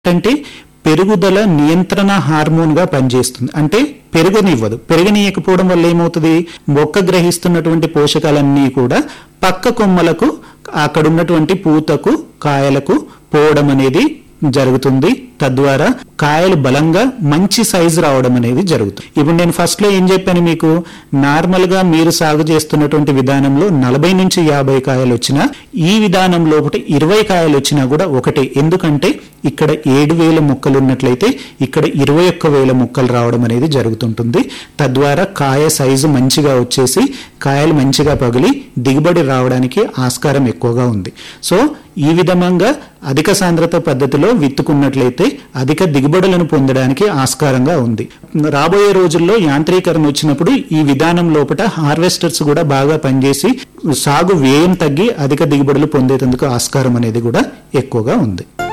అంటే పెరుగుదల నియంత్రణ హార్మోన్ గా పనిచేస్తుంది అంటే పెరగనివ్వదు పెరగనీయకపోవడం వల్ల ఏమవుతుంది మొక్క గ్రహిస్తున్నటువంటి పోషకాలన్నీ కూడా పక్క కొమ్మలకు అక్కడ ఉన్నటువంటి పూతకు కాయలకు పోవడం అనేది జరుగుతుంది తద్వారా కాయలు బలంగా మంచి సైజు రావడం అనేది జరుగుతుంది ఇప్పుడు నేను ఫస్ట్ లో ఏం చెప్పాను మీకు నార్మల్ గా మీరు సాగు చేస్తున్నటువంటి విధానంలో నలభై నుంచి యాభై కాయలు వచ్చినా ఈ విధానం లోపల ఇరవై కాయలు వచ్చినా కూడా ఒకటే ఎందుకంటే ఇక్కడ ఏడు వేల మొక్కలు ఉన్నట్లయితే ఇక్కడ ఇరవై ఒక్క వేల మొక్కలు రావడం అనేది జరుగుతుంటుంది తద్వారా కాయ సైజు మంచిగా వచ్చేసి కాయలు మంచిగా పగిలి దిగుబడి రావడానికి ఆస్కారం ఎక్కువగా ఉంది సో ఈ విధంగా అధిక సాంద్రత పద్ధతిలో విత్తుకున్నట్లయితే అధిక దిగుబడులను పొందడానికి ఆస్కారంగా ఉంది రాబోయే రోజుల్లో యాంత్రీకరణ వచ్చినప్పుడు ఈ విధానం లోపల హార్వెస్టర్స్ కూడా బాగా పనిచేసి సాగు వ్యయం తగ్గి అధిక దిగుబడులు పొందేందుకు ఆస్కారం అనేది కూడా ఎక్కువగా ఉంది